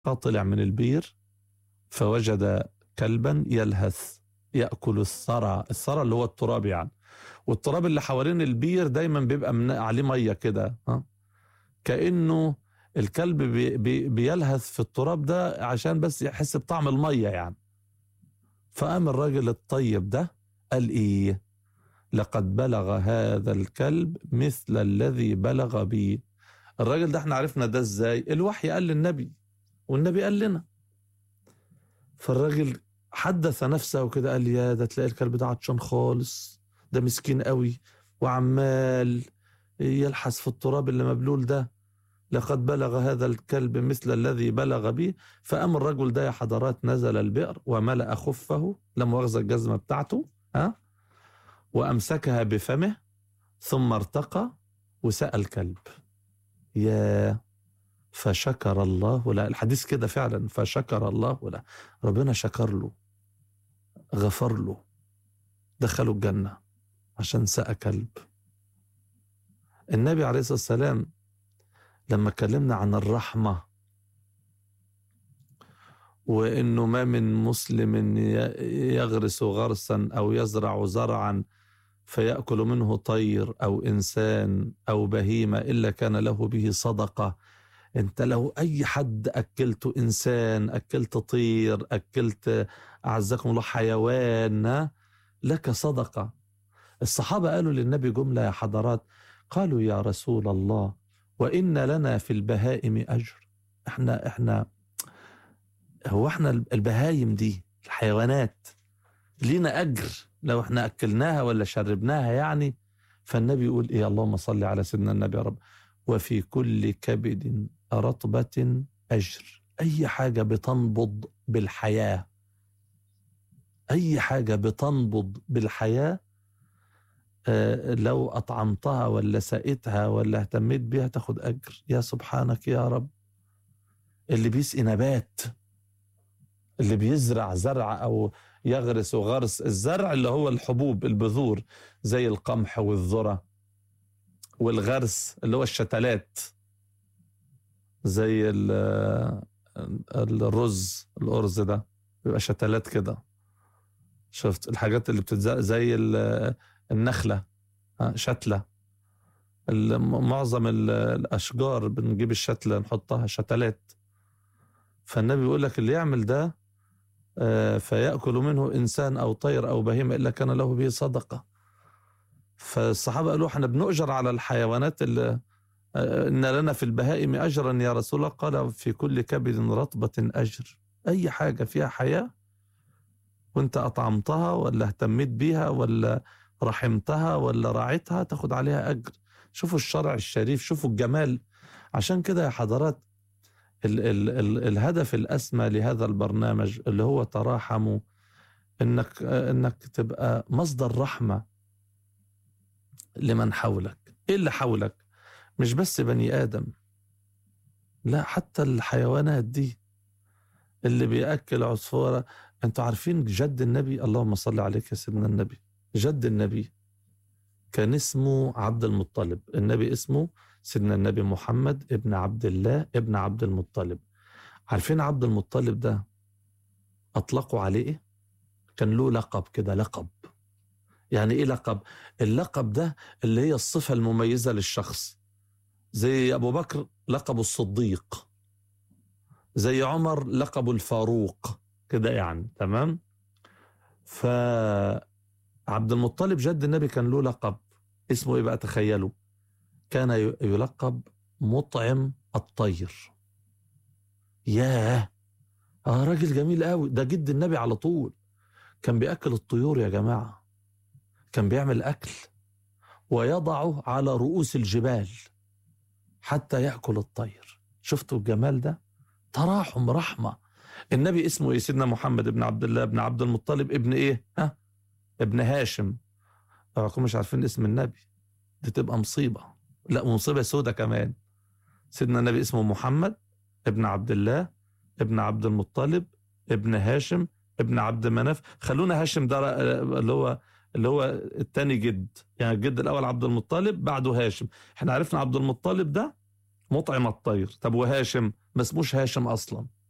طلع من البير فوجد كلبا يلهث يأكل الثرى الثرى اللي هو التراب يعني والتراب اللي حوالين البير دايما بيبقى من عليه ميه كده ها كأنه الكلب بي بي بيلهث في التراب ده عشان بس يحس بطعم الميه يعني فقام الراجل الطيب ده قال ايه لقد بلغ هذا الكلب مثل الذي بلغ بي الراجل ده احنا عرفنا ده ازاي الوحي قال للنبي والنبي قال لنا فالراجل حدث نفسه وكده قال يا ده تلاقي الكلب ده عطشان خالص ده مسكين قوي وعمال يلحس في التراب اللي مبلول ده لقد بلغ هذا الكلب مثل الذي بلغ به فقام الرجل ده يا حضرات نزل البئر وملأ خفه لم واخذ الجزمة بتاعته ها وأمسكها بفمه ثم ارتقى وسأل الكلب يا فشكر الله له الحديث كده فعلا فشكر الله له ربنا شكر له غفر له دخله الجنة عشان سقى كلب النبي عليه الصلاة والسلام لما اتكلمنا عن الرحمة وإنه ما من مسلم يغرس غرسا أو يزرع زرعا فيأكل منه طير أو إنسان أو بهيمة إلا كان له به صدقة أنت لو أي حد أكلته إنسان أكلت طير أكلت أعزكم الله حيوان لك صدقة الصحابة قالوا للنبي جملة يا حضرات قالوا يا رسول الله وإن لنا في البهائم أجر احنا احنا هو احنا البهايم دي الحيوانات لينا أجر لو احنا أكلناها ولا شربناها يعني فالنبي يقول إيه اللهم صل على سيدنا النبي يا رب وفي كل كبد رطبة أجر أي حاجة بتنبض بالحياة أي حاجة بتنبض بالحياة آه لو أطعمتها ولا سقيتها ولا اهتميت بيها تاخد أجر يا سبحانك يا رب اللي بيسقي نبات اللي بيزرع زرع أو يغرس غرس الزرع اللي هو الحبوب البذور زي القمح والذرة والغرس اللي هو الشتلات زي الرز الأرز ده بيبقى شتلات كده شفت الحاجات اللي بتتزق زي النخلة شتلة معظم الأشجار بنجيب الشتلة نحطها شتلات فالنبي بيقول لك اللي يعمل ده فيأكل منه إنسان أو طير أو بهيمة إلا كان له به صدقة فالصحابة قالوا احنا بنؤجر على الحيوانات اللي إن لنا في البهائم أجرا يا رسول الله قال في كل كبد رطبة أجر أي حاجة فيها حياة وانت أطعمتها ولا اهتميت بيها ولا رحمتها ولا راعيتها تاخد عليها أجر شوفوا الشرع الشريف شوفوا الجمال عشان كده يا حضرات ال ال ال الهدف الأسمى لهذا البرنامج اللي هو تراحموا إنك, إنك تبقى مصدر رحمة لمن حولك إيه اللي حولك مش بس بني آدم لا حتى الحيوانات دي اللي بيأكل عصفورة انتوا عارفين جد النبي اللهم صل عليك يا سيدنا النبي جد النبي كان اسمه عبد المطلب النبي اسمه سيدنا النبي محمد ابن عبد الله ابن عبد المطلب عارفين عبد المطلب ده أطلقوا عليه إيه؟ كان له لقب كده لقب يعني إيه لقب اللقب ده اللي هي الصفة المميزة للشخص زي أبو بكر لقبه الصديق زي عمر لقبه الفاروق كده يعني تمام فعبد المطلب جد النبي كان له لقب اسمه ايه بقى تخيلوا كان يلقب مطعم الطير ياه اه راجل جميل قوي ده جد النبي على طول كان بياكل الطيور يا جماعه كان بيعمل اكل ويضعه على رؤوس الجبال حتى ياكل الطير شفتوا الجمال ده تراحم رحمه النبي اسمه ايه سيدنا محمد ابن عبد الله ابن عبد المطلب ابن ايه ها ابن هاشم اوعكم مش عارفين اسم النبي دي تبقى مصيبه لا مصيبه سودة كمان سيدنا النبي اسمه محمد ابن عبد الله ابن عبد المطلب ابن هاشم ابن عبد مناف خلونا هاشم ده اللي هو اللي هو الثاني جد يعني الجد الاول عبد المطلب بعده هاشم احنا عرفنا عبد المطلب ده مطعم الطير طب وهاشم ما اسموش هاشم اصلا